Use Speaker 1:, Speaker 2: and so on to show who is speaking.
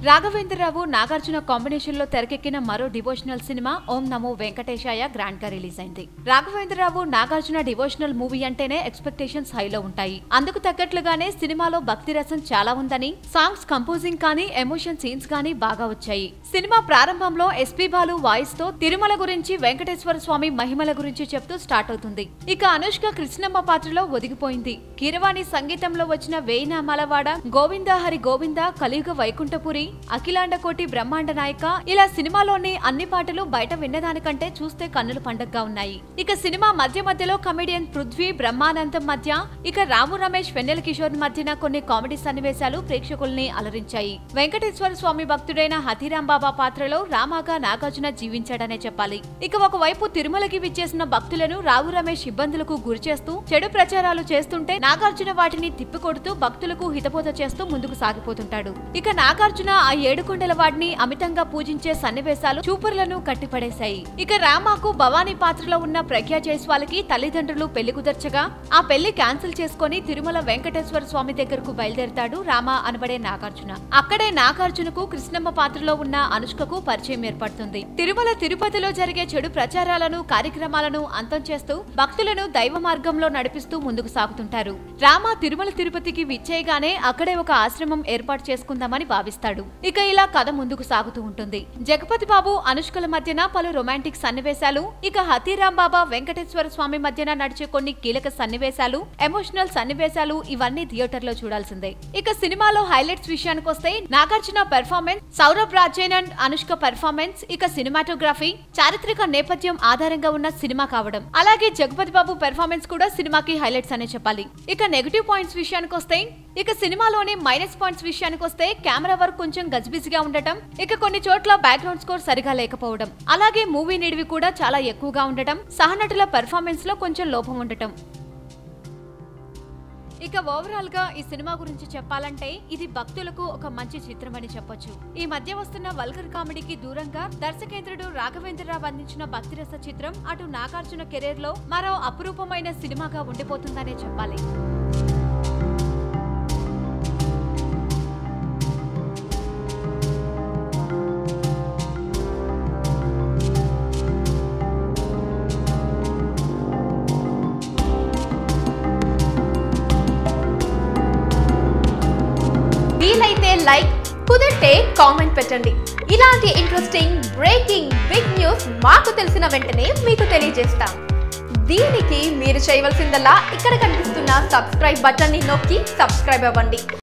Speaker 1: Raghavendra Rao Nagarjuna combination లో తెరకెక్కిన మరో డివోషనల్ సినిమా ఓం నమో వెంకటేశాయ గ్రాండ్ గా రిలీజ్ అయింది రాఘవేంద్రరావు నాగార్జున డివోషనల్ మూవీ అంటేనే ఎక్స్పెక్టేషన్స్ హైలో ఉంటాయి అందుకు తగ్గట్లుగానే సినిమాలో భక్తి రసం చాలా ఉందని సాంగ్స్ కంపోజింగ్ కానీ ఎమోషన్ సీన్స్ కానీ బాగా వచ్చాయి సినిమా ప్రారంభంలో ఎస్పీ బాలు వాయిస్ తో తిరుమల గురించి వెంకటేశ్వర స్వామి మహిమల గురించి చెప్తూ స్టార్ట్ అవుతుంది ఇక అనుష్క కృష్ణమ్మ పాత్రలో ఒదిగిపోయింది కీరవాణి సంగీతంలో వచ్చిన వేయినామాలవాడ గోవింద హరి గోవింద కలియుగ వైకుంఠపురి అఖిలాండ కోటి బ్రహ్మాండ నాయక ఇలా సినిమాలోని అన్ని పాటలు బయట విన్నదానికంటే చూస్తే కన్నుల పండగగా ఉన్నాయి ఇక సినిమా మధ్య మధ్యలో కమెడియన్ పృథ్వీ బ్రహ్మానందం మధ్య ఇక రాము రమేష్ వెన్నెల కిషోర్ మధ్యన కొన్ని కామెడీ సన్నివేశాలు ప్రేక్షకుల్ని అలరించాయి వెంకటేశ్వర స్వామి భక్తుడైన హతీరాం బాబా పాత్రలో రామాగా నాగార్జున జీవించాడనే చెప్పాలి ఇక ఒకవైపు తిరుమలకి విచ్చేసిన భక్తులను రావు రమేష్ ఇబ్బందులకు గురిచేస్తూ చెడు ప్రచారాలు చేస్తుంటే నాగార్జున వాటిని తిప్పికొడుతూ భక్తులకు హితబోధ చేస్తూ ముందుకు సాగిపోతుంటాడు ఇక నాగార్జున ఆ ఏడుకొండల వాడిని అమితంగా పూజించే సన్నివేశాలు చూపరులను కట్టిపడేశాయి ఇక రామాకు భవానీ పాత్రలో ఉన్న ప్రజ్ఞా జైస్వాల్కి తల్లిదండ్రులు పెళ్లి కుదర్చగా ఆ పెళ్లి క్యాన్సిల్ చేసుకుని తిరుమల వెంకటేశ్వర స్వామి దగ్గరకు బయలుదేరతాడు రామ అనబడే నాగార్జున అక్కడే నాగార్జునకు కృష్ణమ్మ పాత్రలో ఉన్న అనుష్కకు పరిచయం ఏర్పడుతుంది తిరుమల తిరుపతిలో జరిగే చెడు ప్రచారాలను కార్యక్రమాలను అంతం చేస్తూ భక్తులను దైవ మార్గంలో నడిపిస్తూ ముందుకు సాగుతుంటారు రామ తిరుమల తిరుపతికి విచ్చేయగానే అక్కడే ఒక ఆశ్రమం ఏర్పాటు చేసుకుందామని భావిస్తాడు ఇక ఇలా కథ ముందుకు సాగుతూ ఉంటుంది జగపతి బాబు అనుష్కల మధ్యన పలు రొమాంటిక్ సన్నివేశాలు ఇక హతీరాం బాబా వెంకటేశ్వర స్వామి మధ్యన నడిచే కొన్ని కీలక సన్నివేశాలు ఎమోషనల్ సన్నివేశాలు ఇవన్నీ థియేటర్ లో చూడాల్సిందే ఇక సినిమాలో హైలైట్స్ విషయానికి వస్తే Nagarjuna performance Saurabh Rajen and Anushka performance ఇక సినిమాటోగ్రఫీ చారిత్రక నేపథ్యం ఆధారంగా ఉన్న సినిమా కావడం అలాగే జగపతి బాబు పెర్ఫార్మెన్స్ కూడా సినిమాకి హైలైట్స్ అనే చెప్పాలి ఇక నెగటివ్ పాయింట్స్ విషయానికి వస్తే ఇక సినిమాలోని మైనస్ పాయింట్స్ విషయానికి వస్తే కెమెరా వర్క్ కొంచెం గజిబిజిగా ఉండటం ఇక కొన్ని చోట్ల బ్యాక్గ్రౌండ్ స్కోర్ సరిగా లేకపోవడం అలాగే మూవీ నిడివి కూడా చాలా ఎక్కువగా ఉండటం సహనటుల పెర్ఫార్మెన్స్ లో కొంచెం లోపం ఉండటం ఇక ఓవరాల్ గా ఈ సినిమా గురించి చెప్పాలంటే ఇది భక్తులకు ఒక మంచి చిత్రం అని చెప్పొచ్చు ఈ మధ్య వస్తున్న వల్గర్ కామెడీకి దూరంగా దర్శకేంద్రుడు రాఘవేంద్రరావు అందించిన భక్తిరస చిత్రం అటు నాగార్జున కెరీర్ లో మరో అపురూపమైన సినిమాగా ఉండిపోతుందనే చెప్పాలి
Speaker 2: వీలైతే లైక్ కుదిరితే కామెంట్ పెట్టండి ఇలాంటి ఇంట్రెస్టింగ్ బ్రేకింగ్ బిగ్ న్యూస్ మాకు తెలిసిన వెంటనే మీకు తెలియజేస్తాం దీనికి మీరు చేయవలసిందల్లా ఇక్కడ కనిపిస్తున్న సబ్స్క్రైబ్ బటన్ని నొక్కి సబ్స్క్రైబ్ అవ్వండి